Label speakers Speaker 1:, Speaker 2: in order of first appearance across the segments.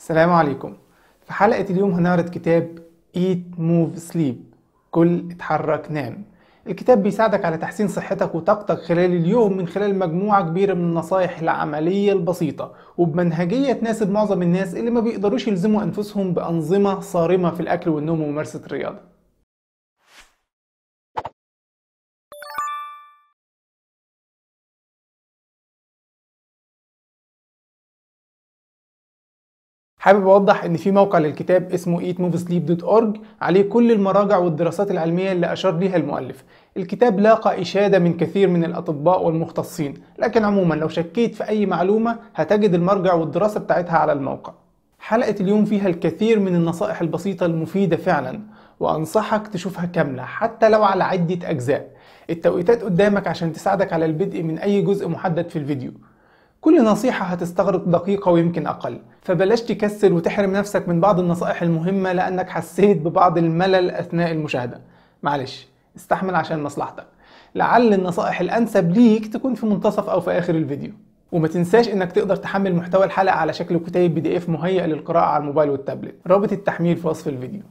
Speaker 1: السلام عليكم في حلقة اليوم هنعرض كتاب Eat Move Sleep كل اتحرك نام الكتاب بيساعدك على تحسين صحتك وطاقتك خلال اليوم من خلال مجموعة كبيرة من النصائح العملية البسيطة وبمنهجية تناسب معظم الناس اللي ما بيقدروش يلزموا أنفسهم بأنظمة صارمة في الأكل والنوم وممارسة الرياضة حابب اوضح ان في موقع للكتاب اسمه eatmovesleep.org عليه كل المراجع والدراسات العلميه اللي اشار ليها المؤلف الكتاب لاقى اشاده من كثير من الاطباء والمختصين لكن عموما لو شكيت في اي معلومه هتجد المرجع والدراسه بتاعتها على الموقع حلقه اليوم فيها الكثير من النصائح البسيطه المفيده فعلا وانصحك تشوفها كامله حتى لو على عده اجزاء التوقيتات قدامك عشان تساعدك على البدء من اي جزء محدد في الفيديو كل نصيحة هتستغرق دقيقة ويمكن أقل فبلاش تكسل وتحرم نفسك من بعض النصائح المهمة لأنك حسيت ببعض الملل أثناء المشاهدة معلش استحمل عشان مصلحتك لعل النصائح الأنسب ليك تكون في منتصف أو في آخر الفيديو وما تنساش انك تقدر تحمل محتوى الحلقة على شكل كتيب بي دي اف مهيئ للقراءة على الموبايل والتابلت رابط التحميل في وصف الفيديو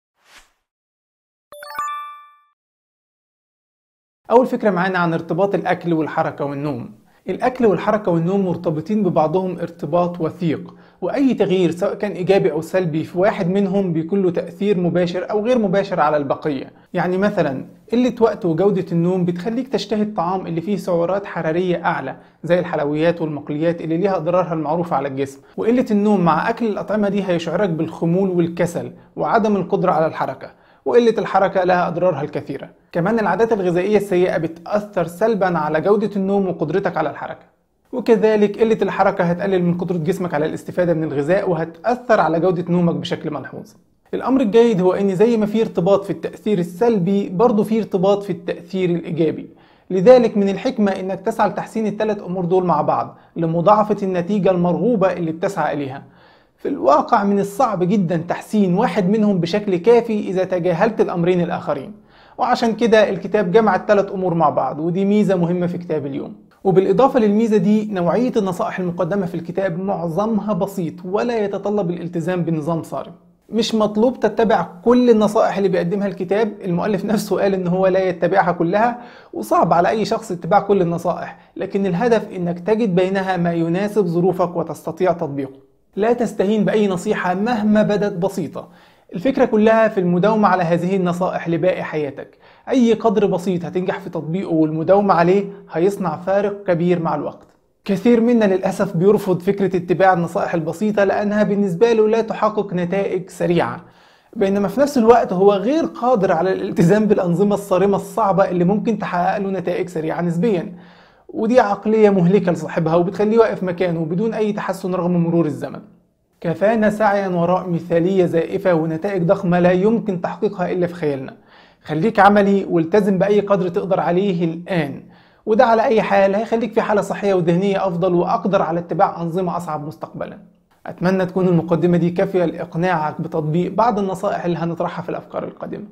Speaker 1: أول فكرة معانا عن ارتباط الأكل والحركة والنوم الأكل والحركة والنوم مرتبطين ببعضهم ارتباط وثيق وأي تغيير سواء كان إيجابي أو سلبي في واحد منهم بيكون له تأثير مباشر أو غير مباشر على البقية يعني مثلا قلة وقت وجودة النوم بتخليك تشتهي الطعام اللي فيه سعرات حرارية أعلى زي الحلويات والمقليات اللي ليها أضرارها المعروفة على الجسم وقلة النوم مع أكل الأطعمة دي هيشعرك بالخمول والكسل وعدم القدرة على الحركة وقلة الحركة لها أضرارها الكثيرة كمان العادات الغذائية السيئة بتأثر سلبا على جودة النوم وقدرتك على الحركة وكذلك قلة الحركة هتقلل من قدرة جسمك على الاستفادة من الغذاء وهتأثر على جودة نومك بشكل ملحوظ الأمر الجيد هو إن زي ما في ارتباط في التأثير السلبي برضه في ارتباط في التأثير الإيجابي لذلك من الحكمة إنك تسعى لتحسين الثلاث أمور دول مع بعض لمضاعفة النتيجة المرغوبة اللي بتسعى إليها في الواقع من الصعب جدا تحسين واحد منهم بشكل كافي إذا تجاهلت الأمرين الآخرين وعشان كده الكتاب جمع الثلاث أمور مع بعض ودي ميزة مهمة في كتاب اليوم وبالإضافة للميزة دي نوعية النصائح المقدمة في الكتاب معظمها بسيط ولا يتطلب الالتزام بنظام صارم مش مطلوب تتبع كل النصائح اللي بيقدمها الكتاب المؤلف نفسه قال ان هو لا يتبعها كلها وصعب على اي شخص اتباع كل النصائح لكن الهدف انك تجد بينها ما يناسب ظروفك وتستطيع تطبيقه لا تستهين بأي نصيحة مهما بدت بسيطة الفكرة كلها في المداومة على هذه النصائح لباقي حياتك أي قدر بسيط هتنجح في تطبيقه والمداومة عليه هيصنع فارق كبير مع الوقت كثير منا للأسف بيرفض فكرة اتباع النصائح البسيطة لأنها بالنسبة له لا تحقق نتائج سريعة بينما في نفس الوقت هو غير قادر على الالتزام بالأنظمة الصارمة الصعبة اللي ممكن تحقق له نتائج سريعة نسبيا ودي عقلية مهلكة لصاحبها وبتخليه واقف مكانه بدون أي تحسن رغم مرور الزمن كفانا سعيا وراء مثالية زائفة ونتائج ضخمة لا يمكن تحقيقها إلا في خيالنا خليك عملي والتزم بأي قدر تقدر عليه الآن وده على أي حال هيخليك في حالة صحية وذهنية أفضل وأقدر على اتباع أنظمة أصعب مستقبلا أتمنى تكون المقدمة دي كافية لإقناعك بتطبيق بعض النصائح اللي هنطرحها في الأفكار القادمة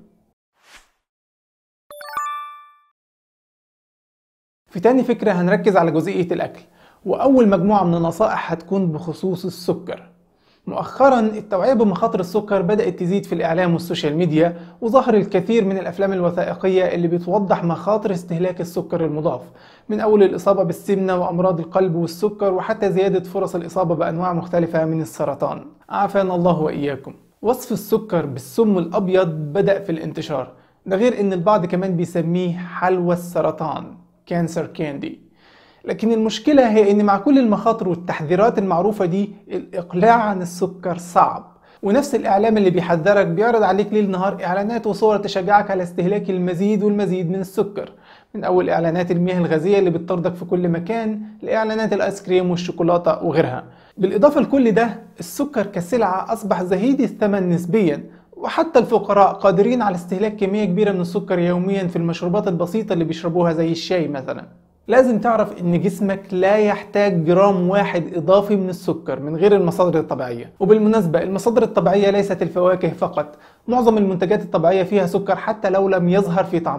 Speaker 1: في تاني فكرة هنركز على جزئية الأكل وأول مجموعة من النصائح هتكون بخصوص السكر مؤخرا التوعية بمخاطر السكر بدأت تزيد في الإعلام والسوشيال ميديا وظهر الكثير من الأفلام الوثائقية اللي بتوضح مخاطر استهلاك السكر المضاف من أول الإصابة بالسمنة وأمراض القلب والسكر وحتى زيادة فرص الإصابة بأنواع مختلفة من السرطان عافانا الله وإياكم وصف السكر بالسم الأبيض بدأ في الانتشار ده غير إن البعض كمان بيسميه حلوى السرطان كانسر كاندي لكن المشكلة هي إن مع كل المخاطر والتحذيرات المعروفة دي الإقلاع عن السكر صعب ونفس الإعلام اللي بيحذرك بيعرض عليك ليل نهار إعلانات وصور تشجعك على استهلاك المزيد والمزيد من السكر من أول إعلانات المياه الغازية اللي بتطردك في كل مكان لإعلانات الآيس كريم والشوكولاتة وغيرها بالإضافة لكل ده السكر كسلعة أصبح زهيد الثمن نسبيا وحتى الفقراء قادرين على استهلاك كمية كبيرة من السكر يوميا في المشروبات البسيطة اللي بيشربوها زي الشاي مثلا لازم تعرف ان جسمك لا يحتاج جرام واحد اضافي من السكر من غير المصادر الطبيعية وبالمناسبة المصادر الطبيعية ليست الفواكه فقط معظم المنتجات الطبيعية فيها سكر حتى لو لم يظهر في طعمها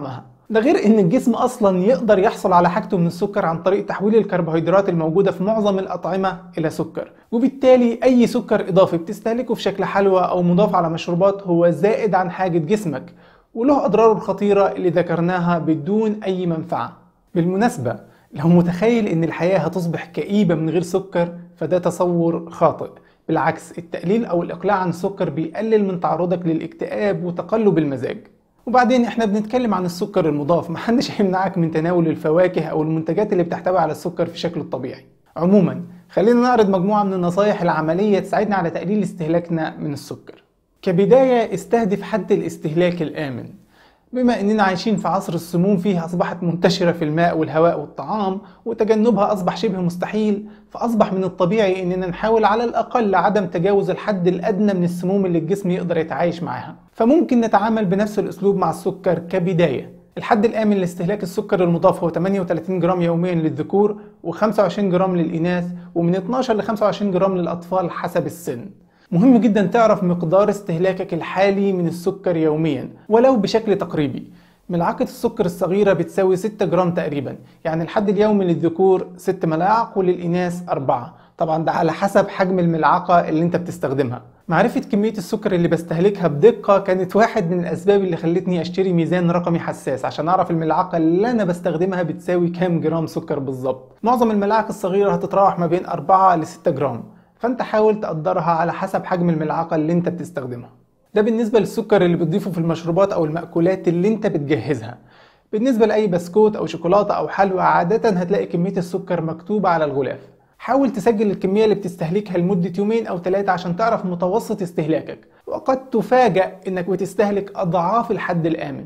Speaker 1: ده غير ان الجسم اصلا يقدر يحصل على حاجته من السكر عن طريق تحويل الكربوهيدرات الموجودة في معظم الاطعمة الى سكر وبالتالي اي سكر اضافي بتستهلكه في شكل حلوى او مضاف على مشروبات هو زائد عن حاجة جسمك وله اضراره الخطيرة اللي ذكرناها بدون اي منفعة بالمناسبة لو متخيل ان الحياة هتصبح كئيبة من غير سكر فده تصور خاطئ بالعكس التقليل او الاقلاع عن السكر بيقلل من تعرضك للاكتئاب وتقلب المزاج وبعدين احنا بنتكلم عن السكر المضاف محدش هيمنعك من تناول الفواكه او المنتجات اللي بتحتوي على السكر في شكله الطبيعي عموما خلينا نعرض مجموعة من النصايح العملية تساعدنا على تقليل استهلاكنا من السكر كبداية استهدف حد الاستهلاك الآمن بما اننا عايشين في عصر السموم فيه اصبحت منتشرة في الماء والهواء والطعام وتجنبها اصبح شبه مستحيل فاصبح من الطبيعي اننا نحاول على الاقل عدم تجاوز الحد الادنى من السموم اللي الجسم يقدر يتعايش معاها فممكن نتعامل بنفس الاسلوب مع السكر كبداية الحد الآمن لاستهلاك السكر المضاف هو 38 جرام يوميا للذكور و25 جرام للإناث ومن 12 ل 25 جرام للأطفال حسب السن مهم جدا تعرف مقدار استهلاكك الحالي من السكر يوميا ولو بشكل تقريبي ملعقة السكر الصغيرة بتساوي 6 جرام تقريبا يعني الحد اليومي للذكور 6 ملاعق وللإناث 4 طبعا ده على حسب حجم الملعقة اللي انت بتستخدمها معرفة كمية السكر اللي بستهلكها بدقة كانت واحد من الأسباب اللي خلتني أشتري ميزان رقمي حساس عشان أعرف الملعقة اللي أنا بستخدمها بتساوي كام جرام سكر بالظبط معظم الملاعق الصغيرة هتتراوح ما بين 4 ل 6 جرام فانت حاول تقدرها على حسب حجم الملعقة اللي انت بتستخدمها ده بالنسبة للسكر اللي بتضيفه في المشروبات او المأكولات اللي انت بتجهزها بالنسبة لأي بسكوت أو شوكولاتة أو حلوى عادة هتلاقي كمية السكر مكتوبة على الغلاف حاول تسجل الكمية اللي بتستهلكها لمدة يومين أو ثلاثة عشان تعرف متوسط استهلاكك وقد تفاجأ إنك بتستهلك أضعاف الحد الآمن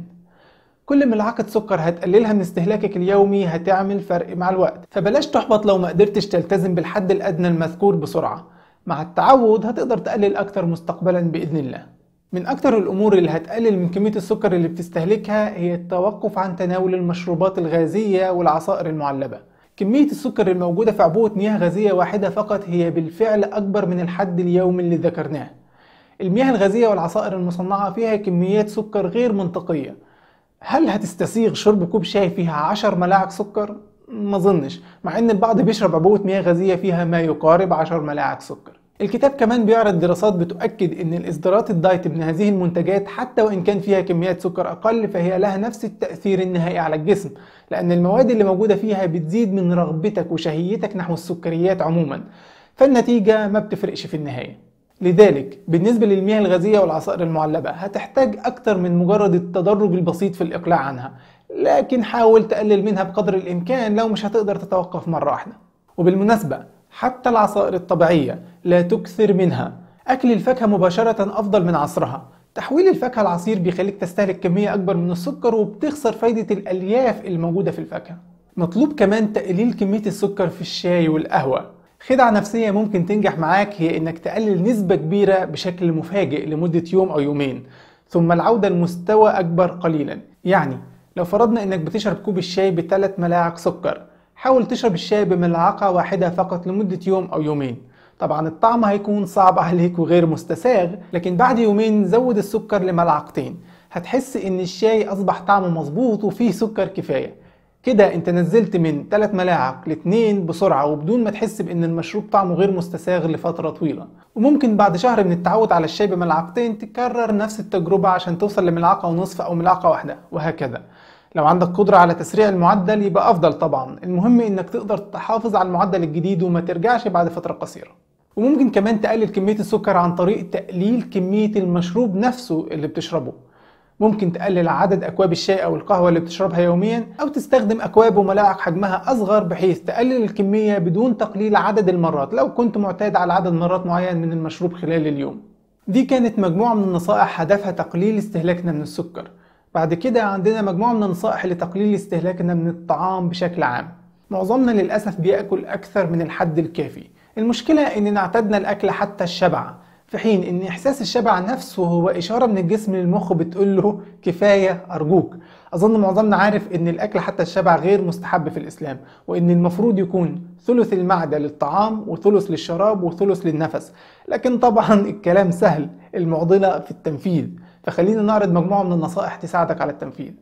Speaker 1: كل ملعقة سكر هتقللها من استهلاكك اليومي هتعمل فرق مع الوقت فبلاش تحبط لو ما قدرتش تلتزم بالحد الأدنى المذكور بسرعة مع التعود هتقدر تقلل أكتر مستقبلا بإذن الله من أكتر الأمور اللي هتقلل من كمية السكر اللي بتستهلكها هي التوقف عن تناول المشروبات الغازية والعصائر المعلبة كمية السكر الموجودة في عبوة مياه غازية واحدة فقط هي بالفعل أكبر من الحد اليومي اللي ذكرناه المياه الغازية والعصائر المصنعة فيها كميات سكر غير منطقية هل هتستسيغ شرب كوب شاي فيها 10 ملاعق سكر؟ ما ظنش مع ان البعض بيشرب عبوة مياه غازية فيها ما يقارب 10 ملاعق سكر الكتاب كمان بيعرض دراسات بتؤكد ان الاصدارات الدايت من هذه المنتجات حتى وان كان فيها كميات سكر اقل فهي لها نفس التأثير النهائي على الجسم لان المواد اللي موجودة فيها بتزيد من رغبتك وشهيتك نحو السكريات عموما فالنتيجة ما بتفرقش في النهاية لذلك بالنسبة للمياه الغازية والعصائر المعلبة هتحتاج أكتر من مجرد التدرج البسيط في الإقلاع عنها لكن حاول تقلل منها بقدر الإمكان لو مش هتقدر تتوقف مرة واحدة وبالمناسبة حتى العصائر الطبيعية لا تكثر منها أكل الفاكهة مباشرة أفضل من عصرها تحويل الفاكهة العصير بيخليك تستهلك كمية أكبر من السكر وبتخسر فايدة الألياف الموجودة في الفاكهة مطلوب كمان تقليل كمية السكر في الشاي والقهوة خدعة نفسية ممكن تنجح معاك هي إنك تقلل نسبة كبيرة بشكل مفاجئ لمدة يوم أو يومين ثم العودة لمستوى أكبر قليلا يعني لو فرضنا إنك بتشرب كوب الشاي بثلاث ملاعق سكر حاول تشرب الشاي بملعقة واحدة فقط لمدة يوم أو يومين طبعا الطعم هيكون صعب عليك وغير مستساغ لكن بعد يومين زود السكر لملعقتين هتحس ان الشاي اصبح طعمه مظبوط وفيه سكر كفايه كده انت نزلت من 3 ملاعق ل 2 بسرعه وبدون ما تحس بان المشروب طعمه غير مستساغ لفتره طويله وممكن بعد شهر من التعود على الشاي بملعقتين تكرر نفس التجربه عشان توصل لملعقه ونصف او ملعقه واحده وهكذا لو عندك قدرة على تسريع المعدل يبقى أفضل طبعا المهم إنك تقدر تحافظ على المعدل الجديد وما ترجعش بعد فترة قصيرة وممكن كمان تقلل كمية السكر عن طريق تقليل كمية المشروب نفسه اللي بتشربه ممكن تقلل عدد أكواب الشاي أو القهوة اللي بتشربها يوميا أو تستخدم أكواب وملاعق حجمها أصغر بحيث تقلل الكمية بدون تقليل عدد المرات لو كنت معتاد على عدد مرات معين من المشروب خلال اليوم دي كانت مجموعة من النصائح هدفها تقليل استهلاكنا من السكر بعد كده عندنا مجموعة من النصائح لتقليل استهلاكنا من الطعام بشكل عام معظمنا للأسف بيأكل أكثر من الحد الكافي المشكلة إننا اعتدنا الأكل حتى الشبع في حين إن إحساس الشبع نفسه هو إشارة من الجسم للمخ بتقول له كفاية أرجوك أظن معظمنا عارف إن الأكل حتى الشبع غير مستحب في الإسلام وإن المفروض يكون ثلث المعدة للطعام وثلث للشراب وثلث للنفس لكن طبعا الكلام سهل المعضلة في التنفيذ فخلينا نعرض مجموعة من النصائح تساعدك على التنفيذ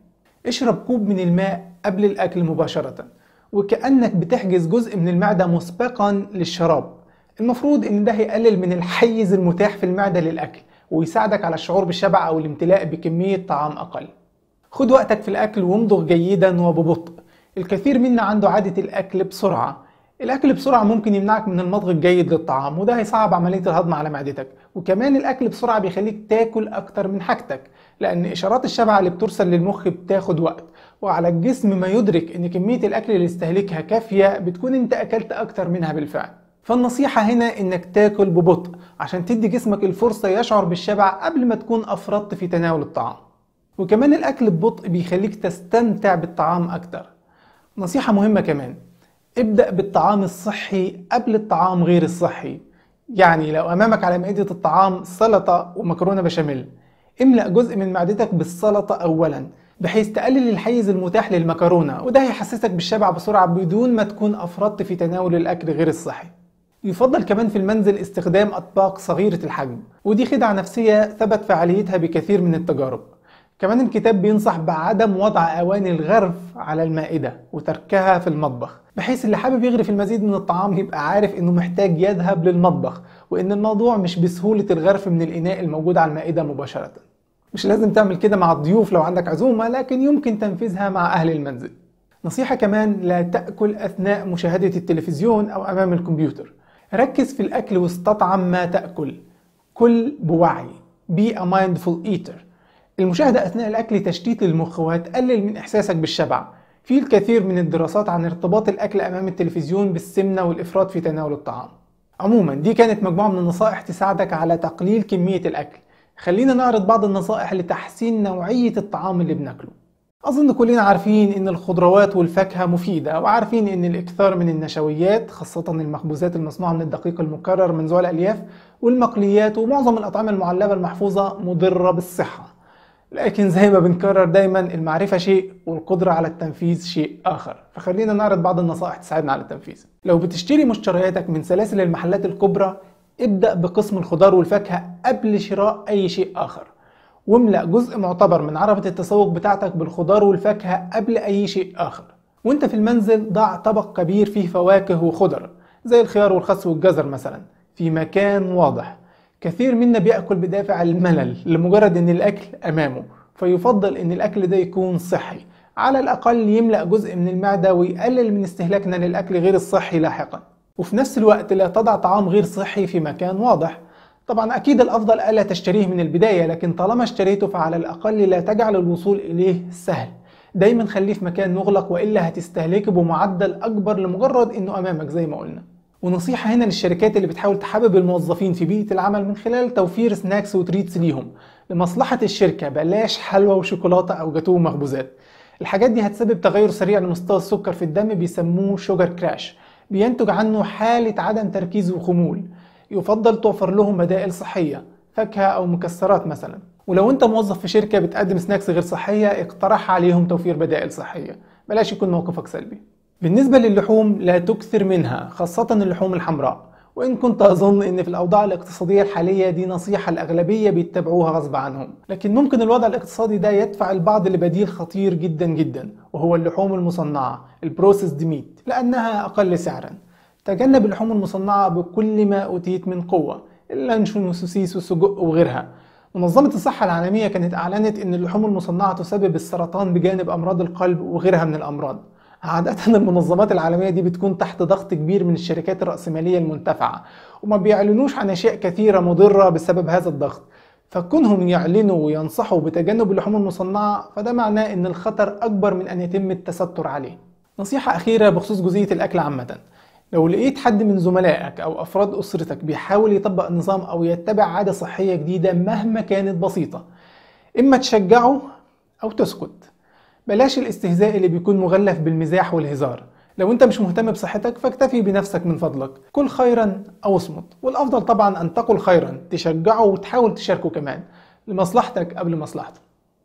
Speaker 1: اشرب كوب من الماء قبل الأكل مباشرة وكأنك بتحجز جزء من المعدة مسبقا للشراب المفروض ان ده هيقلل من الحيز المتاح في المعدة للأكل ويساعدك على الشعور بالشبع أو الامتلاء بكمية طعام أقل خد وقتك في الأكل وامضغ جيدا وببطء الكثير منا عنده عادة الأكل بسرعة الأكل بسرعة ممكن يمنعك من المضغ الجيد للطعام وده هيصعب عملية الهضم على معدتك وكمان الأكل بسرعة بيخليك تاكل أكتر من حاجتك لأن إشارات الشبع اللي بترسل للمخ بتاخد وقت وعلى الجسم ما يدرك إن كمية الأكل اللي استهلكها كافية بتكون أنت أكلت أكتر منها بالفعل فالنصيحة هنا إنك تاكل ببطء عشان تدي جسمك الفرصة يشعر بالشبع قبل ما تكون أفرطت في تناول الطعام وكمان الأكل ببطء بيخليك تستمتع بالطعام أكتر نصيحة مهمة كمان ابدأ بالطعام الصحي قبل الطعام غير الصحي يعني لو أمامك على مائدة الطعام سلطة ومكرونة بشاميل املأ جزء من معدتك بالسلطة أولا بحيث تقلل الحيز المتاح للمكرونة وده هيحسسك بالشبع بسرعة بدون ما تكون أفرطت في تناول الأكل غير الصحي يفضل كمان في المنزل استخدام أطباق صغيرة الحجم ودي خدعة نفسية ثبت فعاليتها بكثير من التجارب كمان الكتاب بينصح بعدم وضع أواني الغرف على المائدة وتركها في المطبخ بحيث اللي حابب يغرف المزيد من الطعام يبقى عارف انه محتاج يذهب للمطبخ وان الموضوع مش بسهولة الغرف من الإناء الموجود على المائدة مباشرة مش لازم تعمل كده مع الضيوف لو عندك عزومة لكن يمكن تنفيذها مع أهل المنزل نصيحة كمان لا تأكل أثناء مشاهدة التلفزيون أو أمام الكمبيوتر ركز في الأكل واستطعم ما تأكل كل بوعي Be a mindful eater المشاهدة أثناء الأكل تشتيت المخ وهتقلل من إحساسك بالشبع في الكثير من الدراسات عن ارتباط الأكل أمام التلفزيون بالسمنة والإفراط في تناول الطعام عموما دي كانت مجموعة من النصائح تساعدك على تقليل كمية الأكل خلينا نعرض بعض النصائح لتحسين نوعية الطعام اللي بناكله أظن كلنا عارفين إن الخضروات والفاكهة مفيدة وعارفين إن الإكثار من النشويات خاصة المخبوزات المصنوعة من الدقيق المكرر منزوع الألياف والمقليات ومعظم الأطعمة المعلبة المحفوظة مضرة بالصحة لكن زي ما بنكرر دايما المعرفة شيء والقدرة على التنفيذ شيء آخر فخلينا نعرض بعض النصائح تساعدنا على التنفيذ لو بتشتري مشترياتك من سلاسل المحلات الكبرى ابدأ بقسم الخضار والفاكهة قبل شراء أي شيء آخر واملأ جزء معتبر من عربة التسوق بتاعتك بالخضار والفاكهة قبل أي شيء آخر وانت في المنزل ضع طبق كبير فيه فواكه وخضر زي الخيار والخس والجزر مثلا في مكان واضح كثير منا بيأكل بدافع الملل لمجرد ان الاكل امامه فيفضل ان الاكل ده يكون صحي على الاقل يملأ جزء من المعدة ويقلل من استهلاكنا للاكل غير الصحي لاحقا وفي نفس الوقت لا تضع طعام غير صحي في مكان واضح طبعا اكيد الافضل الا تشتريه من البداية لكن طالما اشتريته فعلى الاقل لا تجعل الوصول اليه سهل دايما خليه في مكان مغلق والا هتستهلكه بمعدل اكبر لمجرد انه امامك زي ما قلنا ونصيحة هنا للشركات اللي بتحاول تحبب الموظفين في بيئة العمل من خلال توفير سناكس وتريتس ليهم لمصلحة الشركة بلاش حلوى وشوكولاتة أو جاتوه ومخبوزات الحاجات دي هتسبب تغير سريع لمستوى السكر في الدم بيسموه شوجر كراش بينتج عنه حالة عدم تركيز وخمول يفضل توفر لهم بدائل صحية فاكهة أو مكسرات مثلا ولو انت موظف في شركة بتقدم سناكس غير صحية اقترح عليهم توفير بدائل صحية بلاش يكون موقفك سلبي بالنسبة للحوم لا تكثر منها خاصة اللحوم الحمراء وإن كنت أظن إن في الأوضاع الاقتصادية الحالية دي نصيحة الأغلبية بيتبعوها غصب عنهم لكن ممكن الوضع الاقتصادي ده يدفع البعض لبديل خطير جدا جدا وهو اللحوم المصنعة البروسيس ميت لأنها أقل سعرا تجنب اللحوم المصنعة بكل ما أوتيت من قوة اللانشون والسوسيس والسجق وغيرها منظمة الصحة العالمية كانت أعلنت إن اللحوم المصنعة تسبب السرطان بجانب أمراض القلب وغيرها من الأمراض عادة المنظمات العالمية دي بتكون تحت ضغط كبير من الشركات الرأسمالية المنتفعة وما بيعلنوش عن أشياء كثيرة مضرة بسبب هذا الضغط فكونهم يعلنوا وينصحوا بتجنب اللحوم المصنعة فده معناه إن الخطر أكبر من أن يتم التستر عليه نصيحة أخيرة بخصوص جزئية الأكل عامة لو لقيت حد من زملائك أو أفراد أسرتك بيحاول يطبق نظام أو يتبع عادة صحية جديدة مهما كانت بسيطة إما تشجعه أو تسكت بلاش الاستهزاء اللي بيكون مغلف بالمزاح والهزار لو انت مش مهتم بصحتك فاكتفي بنفسك من فضلك كل خيرا او اصمت والافضل طبعا ان تقل خيرا تشجعه وتحاول تشاركه كمان لمصلحتك قبل مصلحته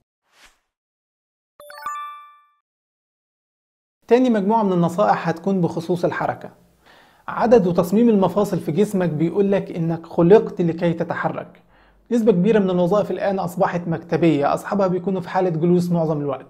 Speaker 1: تاني مجموعة من النصائح هتكون بخصوص الحركة عدد وتصميم المفاصل في جسمك بيقولك انك خلقت لكي تتحرك نسبة كبيرة من الوظائف الآن أصبحت مكتبية أصحابها بيكونوا في حالة جلوس معظم الوقت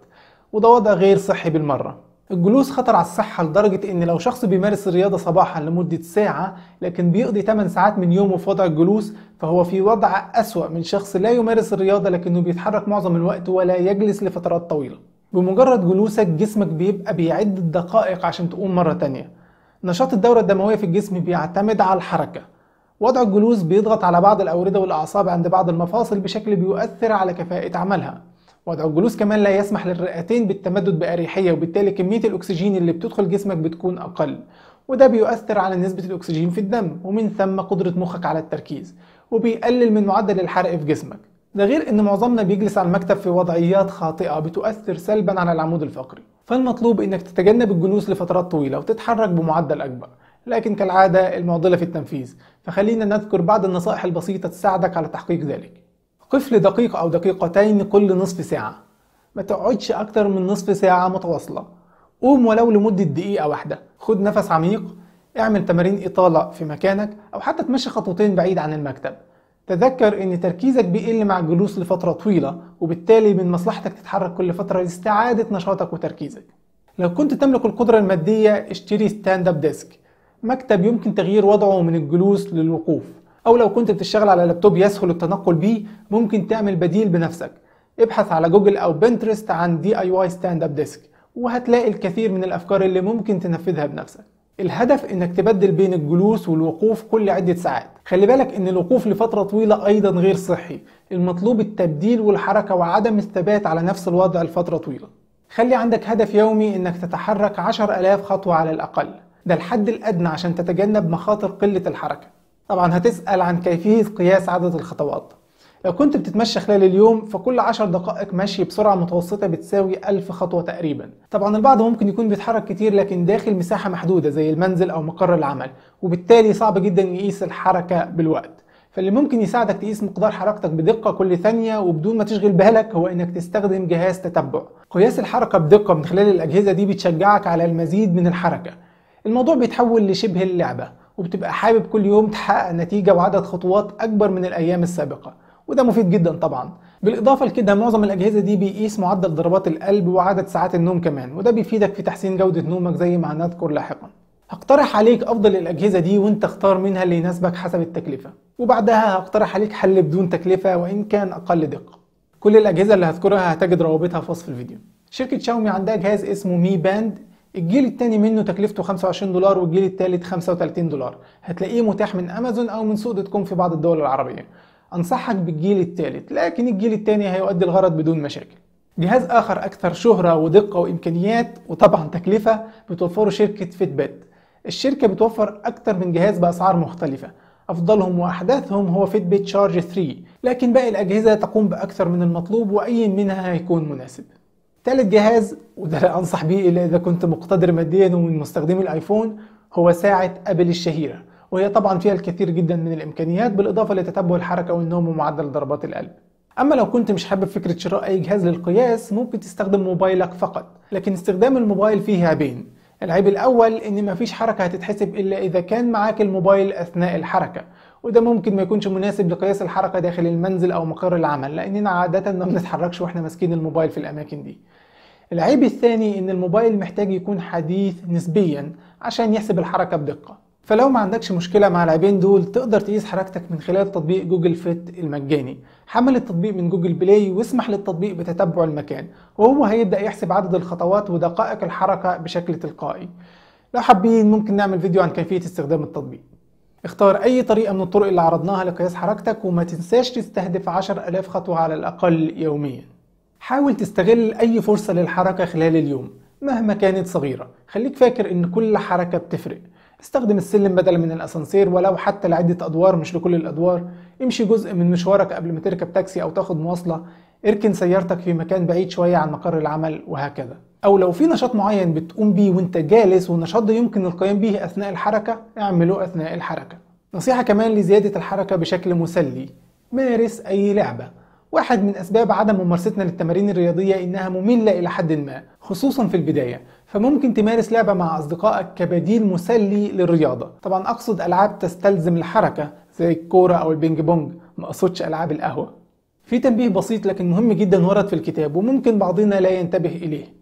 Speaker 1: وده وضع غير صحي بالمرة الجلوس خطر على الصحة لدرجة إن لو شخص بيمارس الرياضة صباحا لمدة ساعة لكن بيقضي 8 ساعات من يومه في وضع الجلوس فهو في وضع أسوأ من شخص لا يمارس الرياضة لكنه بيتحرك معظم الوقت ولا يجلس لفترات طويلة بمجرد جلوسك جسمك بيبقى بيعد الدقائق عشان تقوم مرة تانية نشاط الدورة الدموية في الجسم بيعتمد على الحركة وضع الجلوس بيضغط على بعض الأوردة والأعصاب عند بعض المفاصل بشكل بيؤثر على كفاءة عملها وضع الجلوس كمان لا يسمح للرئتين بالتمدد بأريحية وبالتالي كمية الأكسجين اللي بتدخل جسمك بتكون أقل وده بيؤثر على نسبة الأكسجين في الدم ومن ثم قدرة مخك على التركيز وبيقلل من معدل الحرق في جسمك ده غير ان معظمنا بيجلس على المكتب في وضعيات خاطئة بتؤثر سلبا على العمود الفقري فالمطلوب انك تتجنب الجلوس لفترات طويلة وتتحرك بمعدل اكبر لكن كالعادة المعضلة في التنفيذ فخلينا نذكر بعض النصائح البسيطة تساعدك على تحقيق ذلك قف لدقيقة أو دقيقتين كل نصف ساعة ما تقعدش أكتر من نصف ساعة متواصلة قوم ولو لمدة دقيقة واحدة خد نفس عميق اعمل تمارين إطالة في مكانك أو حتى تمشي خطوتين بعيد عن المكتب تذكر ان تركيزك بيقل مع الجلوس لفترة طويلة وبالتالي من مصلحتك تتحرك كل فترة لاستعادة نشاطك وتركيزك لو كنت تملك القدرة المادية اشتري ستاند اب ديسك مكتب يمكن تغيير وضعه من الجلوس للوقوف او لو كنت بتشتغل على لابتوب يسهل التنقل بيه ممكن تعمل بديل بنفسك ابحث على جوجل او بنترست عن دي اي واي ستاند اب ديسك وهتلاقي الكثير من الافكار اللي ممكن تنفذها بنفسك الهدف انك تبدل بين الجلوس والوقوف كل عدة ساعات خلي بالك ان الوقوف لفترة طويلة ايضا غير صحي المطلوب التبديل والحركة وعدم الثبات على نفس الوضع لفترة طويلة خلي عندك هدف يومي انك تتحرك 10000 خطوة على الاقل ده الحد الادنى عشان تتجنب مخاطر قلة الحركة طبعا هتسأل عن كيفية قياس عدد الخطوات لو كنت بتتمشى خلال اليوم فكل 10 دقائق مشي بسرعة متوسطة بتساوي 1000 خطوة تقريبا طبعا البعض ممكن يكون بيتحرك كتير لكن داخل مساحة محدودة زي المنزل أو مقر العمل وبالتالي صعب جدا يقيس الحركة بالوقت فاللي ممكن يساعدك تقيس مقدار حركتك بدقة كل ثانية وبدون ما تشغل بالك هو انك تستخدم جهاز تتبع قياس الحركة بدقة من خلال الأجهزة دي بتشجعك على المزيد من الحركة الموضوع بيتحول لشبه اللعبة وبتبقى حابب كل يوم تحقق نتيجة وعدد خطوات أكبر من الأيام السابقة وده مفيد جدا طبعا بالاضافه لكده معظم الاجهزه دي بيقيس معدل ضربات القلب وعدد ساعات النوم كمان وده بيفيدك في تحسين جوده نومك زي ما هنذكر لاحقا هقترح عليك افضل الاجهزه دي وانت اختار منها اللي يناسبك حسب التكلفه وبعدها هقترح عليك حل بدون تكلفه وان كان اقل دقه كل الاجهزه اللي هذكرها هتجد روابطها في وصف الفيديو شركه شاومي عندها جهاز اسمه مي باند الجيل الثاني منه تكلفته 25 دولار والجيل الثالث 35 دولار هتلاقيه متاح من امازون او من سوق دوت كوم في بعض الدول العربيه أنصحك بالجيل الثالث لكن الجيل الثاني هيؤدي الغرض بدون مشاكل جهاز آخر أكثر شهرة ودقة وإمكانيات وطبعا تكلفة بتوفره شركة فيتبت الشركة بتوفر أكثر من جهاز بأسعار مختلفة أفضلهم وأحداثهم هو فيتبت شارج 3 لكن باقي الأجهزة تقوم بأكثر من المطلوب وأي منها هيكون مناسب ثالث جهاز وده لا أنصح به إلا إذا كنت مقتدر ماديا ومن مستخدمي الآيفون هو ساعة أبل الشهيرة وهي طبعا فيها الكثير جدا من الامكانيات بالاضافه لتتبع الحركه والنوم ومعدل ضربات القلب اما لو كنت مش حابب فكره شراء اي جهاز للقياس ممكن تستخدم موبايلك فقط لكن استخدام الموبايل فيه عيبين العيب الاول ان مفيش حركه هتتحسب الا اذا كان معاك الموبايل اثناء الحركه وده ممكن ما يكونش مناسب لقياس الحركه داخل المنزل او مقر العمل لاننا عاده ما بنتحركش واحنا ماسكين الموبايل في الاماكن دي العيب الثاني ان الموبايل محتاج يكون حديث نسبيا عشان يحسب الحركه بدقه فلو ما عندكش مشكلة مع العيبين دول تقدر تقيس حركتك من خلال تطبيق جوجل فيت المجاني حمل التطبيق من جوجل بلاي واسمح للتطبيق بتتبع المكان وهو هيبدأ يحسب عدد الخطوات ودقائق الحركة بشكل تلقائي لو حابين ممكن نعمل فيديو عن كيفية استخدام التطبيق اختار أي طريقة من الطرق اللي عرضناها لقياس حركتك وما تنساش تستهدف 10000 خطوة على الأقل يوميا حاول تستغل أي فرصة للحركة خلال اليوم مهما كانت صغيرة خليك فاكر إن كل حركة بتفرق استخدم السلم بدلا من الاسانسير ولو حتى لعدة ادوار مش لكل الادوار امشي جزء من مشوارك قبل ما تركب تاكسي او تاخد مواصلة اركن سيارتك في مكان بعيد شوية عن مقر العمل وهكذا او لو في نشاط معين بتقوم بيه وانت جالس والنشاط ده يمكن القيام به اثناء الحركة اعمله اثناء الحركة نصيحة كمان لزيادة الحركة بشكل مسلي مارس اي لعبة واحد من اسباب عدم ممارستنا للتمارين الرياضيه انها ممله الى حد ما خصوصا في البدايه فممكن تمارس لعبه مع اصدقائك كبديل مسلي للرياضه طبعا اقصد العاب تستلزم الحركه زي الكوره او البينج بونج ما اقصدش العاب القهوه في تنبيه بسيط لكن مهم جدا ورد في الكتاب وممكن بعضنا لا ينتبه اليه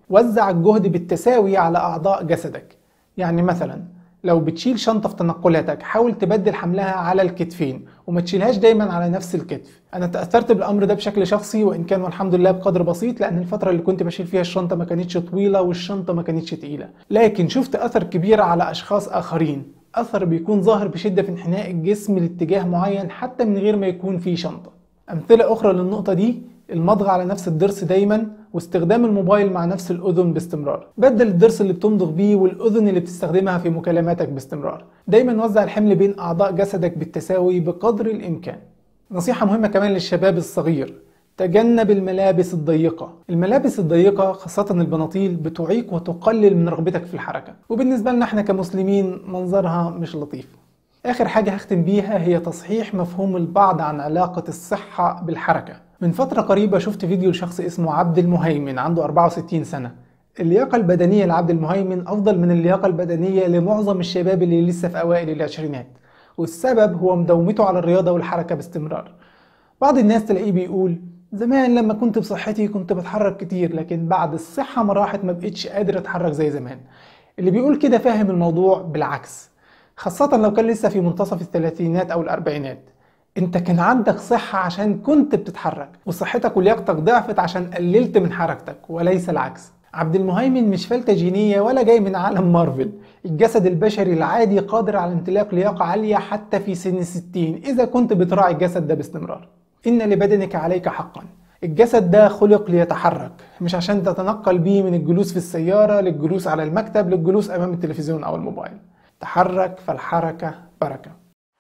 Speaker 1: وزع الجهد بالتساوي على أعضاء جسدك يعني مثلا لو بتشيل شنطة في تنقلاتك حاول تبدل حملها على الكتفين وما تشيلهاش دايما على نفس الكتف انا تأثرت بالامر ده بشكل شخصي وان كان والحمد لله بقدر بسيط لان الفترة اللي كنت بشيل فيها الشنطة ما كانتش طويلة والشنطة ما كانتش تقيلة لكن شفت اثر كبير على اشخاص اخرين اثر بيكون ظاهر بشدة في انحناء الجسم لاتجاه معين حتى من غير ما يكون فيه شنطة امثلة اخرى للنقطة دي المضغ على نفس الضرس دايما واستخدام الموبايل مع نفس الأذن باستمرار بدل الضرس اللي بتمضغ بيه والأذن اللي بتستخدمها في مكالماتك باستمرار دايما وزع الحمل بين أعضاء جسدك بالتساوي بقدر الإمكان نصيحة مهمة كمان للشباب الصغير تجنب الملابس الضيقة الملابس الضيقة خاصة البناطيل بتعيق وتقلل من رغبتك في الحركة وبالنسبة لنا احنا كمسلمين منظرها مش لطيف آخر حاجة هختم بيها هي تصحيح مفهوم البعض عن علاقة الصحة بالحركة من فترة قريبة شفت فيديو لشخص اسمه عبد المهيمن عنده 64 سنة اللياقة البدنية لعبد المهيمن أفضل من اللياقة البدنية لمعظم الشباب اللي لسه في أوائل العشرينات والسبب هو مداومته على الرياضة والحركة باستمرار بعض الناس تلاقيه بيقول زمان لما كنت بصحتي كنت بتحرك كتير لكن بعد الصحة ما راحت ما بقتش قادر اتحرك زي زمان اللي بيقول كده فاهم الموضوع بالعكس خاصة لو كان لسه في منتصف الثلاثينات أو الأربعينات انت كان عندك صحة عشان كنت بتتحرك وصحتك ولياقتك ضعفت عشان قللت من حركتك وليس العكس عبد المهيمن مش فلتة جينية ولا جاي من عالم مارفل الجسد البشري العادي قادر على امتلاك لياقة عالية حتى في سن الستين إذا كنت بتراعي الجسد ده باستمرار إن لبدنك عليك حقا الجسد ده خلق ليتحرك مش عشان تتنقل بيه من الجلوس في السيارة للجلوس على المكتب للجلوس أمام التلفزيون أو الموبايل تحرك فالحركة بركة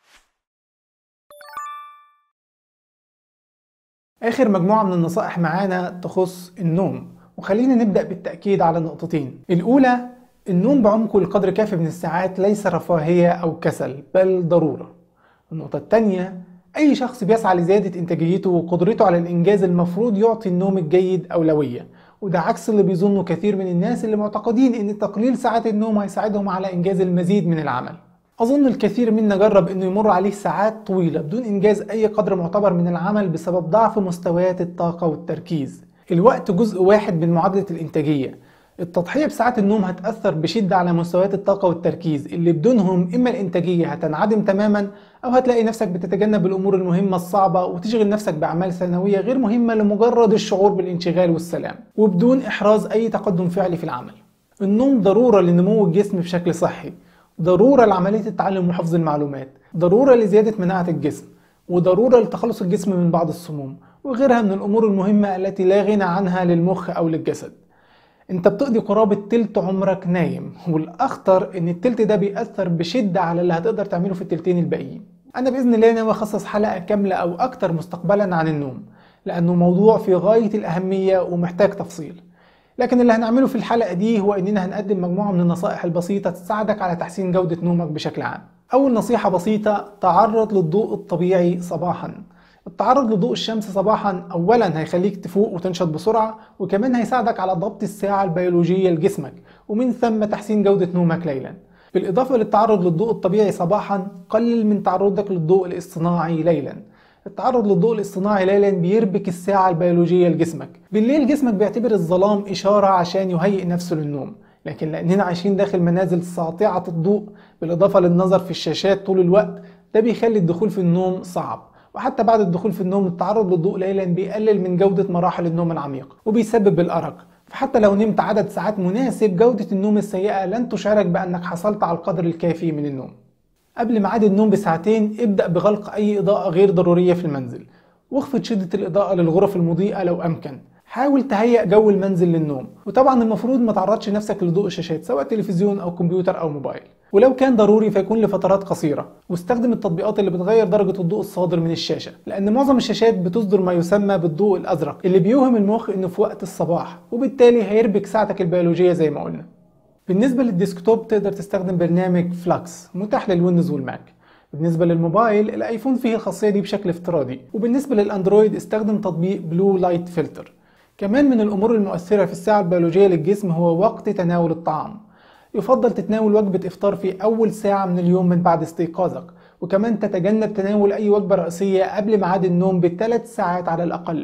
Speaker 1: آخر مجموعة من النصائح معانا تخص النوم وخلينا نبدأ بالتأكيد على نقطتين الأولى النوم بعمقه لقدر كافي من الساعات ليس رفاهية أو كسل بل ضرورة النقطة الثانية أي شخص بيسعى لزيادة إنتاجيته وقدرته على الإنجاز المفروض يعطي النوم الجيد أولوية وده عكس اللي بيظنه كثير من الناس اللي معتقدين إن تقليل ساعات النوم هيساعدهم على إنجاز المزيد من العمل أظن الكثير منا جرب إنه يمر عليه ساعات طويلة بدون إنجاز أي قدر معتبر من العمل بسبب ضعف مستويات الطاقة والتركيز. الوقت جزء واحد من معادلة الإنتاجية. التضحية بساعات النوم هتأثر بشدة على مستويات الطاقة والتركيز اللي بدونهم إما الإنتاجية هتنعدم تماما أو هتلاقي نفسك بتتجنب الأمور المهمة الصعبة وتشغل نفسك بأعمال ثانوية غير مهمة لمجرد الشعور بالانشغال والسلام وبدون إحراز أي تقدم فعلي في العمل. النوم ضرورة لنمو الجسم بشكل صحي ضرورة لعملية التعلم وحفظ المعلومات ضرورة لزيادة مناعة الجسم وضرورة لتخلص الجسم من بعض السموم وغيرها من الأمور المهمة التي لا غنى عنها للمخ أو للجسد انت بتقضي قرابة تلت عمرك نايم والأخطر ان التلت ده بيأثر بشدة على اللي هتقدر تعمله في التلتين الباقيين أنا بإذن الله ناوي أخصص حلقة كاملة أو أكتر مستقبلا عن النوم لأنه موضوع في غاية الأهمية ومحتاج تفصيل لكن اللي هنعمله في الحلقة دي هو إننا هنقدم مجموعة من النصائح البسيطة تساعدك على تحسين جودة نومك بشكل عام. أول نصيحة بسيطة تعرض للضوء الطبيعي صباحا. التعرض لضوء الشمس صباحا أولا هيخليك تفوق وتنشط بسرعة وكمان هيساعدك على ضبط الساعة البيولوجية لجسمك ومن ثم تحسين جودة نومك ليلا. بالإضافة للتعرض للضوء الطبيعي صباحا قلل من تعرضك للضوء الاصطناعي ليلا. التعرض للضوء الاصطناعي ليلا بيربك الساعة البيولوجية لجسمك بالليل جسمك بيعتبر الظلام إشارة عشان يهيئ نفسه للنوم لكن لأننا عايشين داخل منازل ساطعة الضوء بالإضافة للنظر في الشاشات طول الوقت ده بيخلي الدخول في النوم صعب وحتى بعد الدخول في النوم التعرض للضوء ليلا بيقلل من جودة مراحل النوم العميق وبيسبب الأرق فحتى لو نمت عدد ساعات مناسب جودة النوم السيئة لن تشعرك بأنك حصلت على القدر الكافي من النوم قبل ميعاد النوم بساعتين ابدأ بغلق أي إضاءة غير ضرورية في المنزل واخفض شدة الإضاءة للغرف المضيئة لو أمكن حاول تهيئ جو المنزل للنوم وطبعا المفروض ما تعرضش نفسك لضوء الشاشات سواء تلفزيون أو كمبيوتر أو موبايل ولو كان ضروري فيكون لفترات قصيرة واستخدم التطبيقات اللي بتغير درجة الضوء الصادر من الشاشة لأن معظم الشاشات بتصدر ما يسمى بالضوء الأزرق اللي بيوهم المخ إنه في وقت الصباح وبالتالي هيربك ساعتك البيولوجية زي ما قلنا بالنسبة للديسكتوب تقدر تستخدم برنامج فلاكس متاح للويندوز والماك بالنسبة للموبايل الايفون فيه الخاصية دي بشكل افتراضي وبالنسبة للاندرويد استخدم تطبيق بلو لايت فلتر كمان من الامور المؤثرة في الساعة البيولوجية للجسم هو وقت تناول الطعام يفضل تتناول وجبة افطار في اول ساعة من اليوم من بعد استيقاظك وكمان تتجنب تناول اي وجبة رئيسية قبل ميعاد النوم بثلاث ساعات على الاقل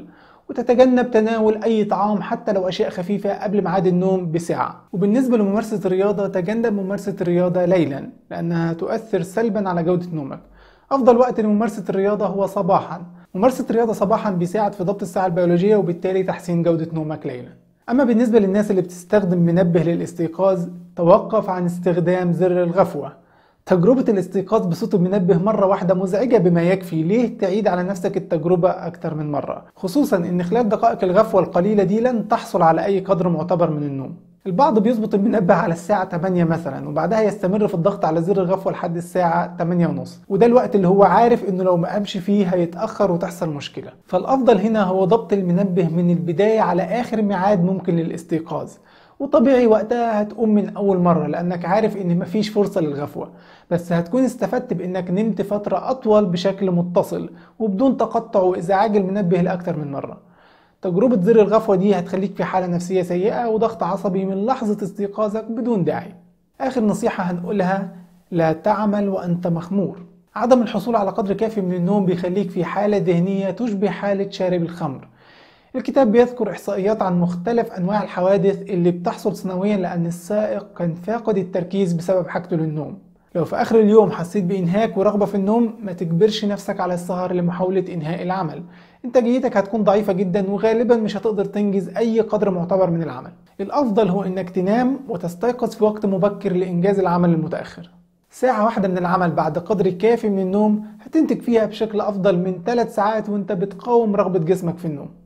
Speaker 1: وتتجنب تناول أي طعام حتى لو أشياء خفيفة قبل ميعاد النوم بساعة وبالنسبة لممارسة الرياضة تجنب ممارسة الرياضة ليلا لأنها تؤثر سلبا على جودة نومك أفضل وقت لممارسة الرياضة هو صباحا ممارسة الرياضة صباحا بيساعد في ضبط الساعة البيولوجية وبالتالي تحسين جودة نومك ليلا أما بالنسبة للناس اللي بتستخدم منبه للاستيقاظ توقف عن استخدام زر الغفوة تجربة الاستيقاظ بصوت المنبه مرة واحدة مزعجة بما يكفي ليه تعيد على نفسك التجربة أكتر من مرة خصوصا إن خلال دقائق الغفوة القليلة دي لن تحصل على أي قدر معتبر من النوم البعض بيظبط المنبه على الساعة 8 مثلا وبعدها يستمر في الضغط على زر الغفوة لحد الساعة 8 ونص وده الوقت اللي هو عارف انه لو ما قامش فيه هيتأخر وتحصل مشكلة فالأفضل هنا هو ضبط المنبه من البداية على آخر ميعاد ممكن للاستيقاظ وطبيعي وقتها هتقوم من أول مرة لأنك عارف إن مفيش فرصة للغفوة بس هتكون استفدت بإنك نمت فترة أطول بشكل متصل وبدون تقطع وإزعاج المنبه لأكتر من مرة تجربة زر الغفوة دي هتخليك في حالة نفسية سيئة وضغط عصبي من لحظة استيقاظك بدون داعي آخر نصيحة هنقولها لا تعمل وأنت مخمور عدم الحصول على قدر كافي من النوم بيخليك في حالة ذهنية تشبه حالة شارب الخمر الكتاب بيذكر إحصائيات عن مختلف أنواع الحوادث اللي بتحصل سنويا لأن السائق كان فاقد التركيز بسبب حاجته للنوم لو في آخر اليوم حسيت بإنهاك ورغبة في النوم ما تجبرش نفسك على السهر لمحاولة إنهاء العمل إنتاجيتك هتكون ضعيفة جدا وغالبا مش هتقدر تنجز أي قدر معتبر من العمل الأفضل هو إنك تنام وتستيقظ في وقت مبكر لإنجاز العمل المتأخر ساعة واحدة من العمل بعد قدر كافي من النوم هتنتج فيها بشكل أفضل من 3 ساعات وانت بتقاوم رغبة جسمك في النوم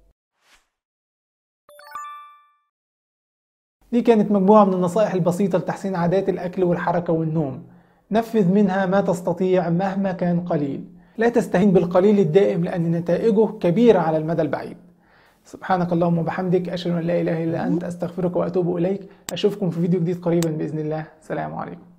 Speaker 1: دي كانت مجموعة من النصائح البسيطة لتحسين عادات الأكل والحركة والنوم نفذ منها ما تستطيع مهما كان قليل لا تستهين بالقليل الدائم لأن نتائجه كبيرة على المدى البعيد سبحانك اللهم وبحمدك أشهد أن لا إله إلا أنت أستغفرك وأتوب إليك أشوفكم في فيديو جديد قريبا بإذن الله سلام عليكم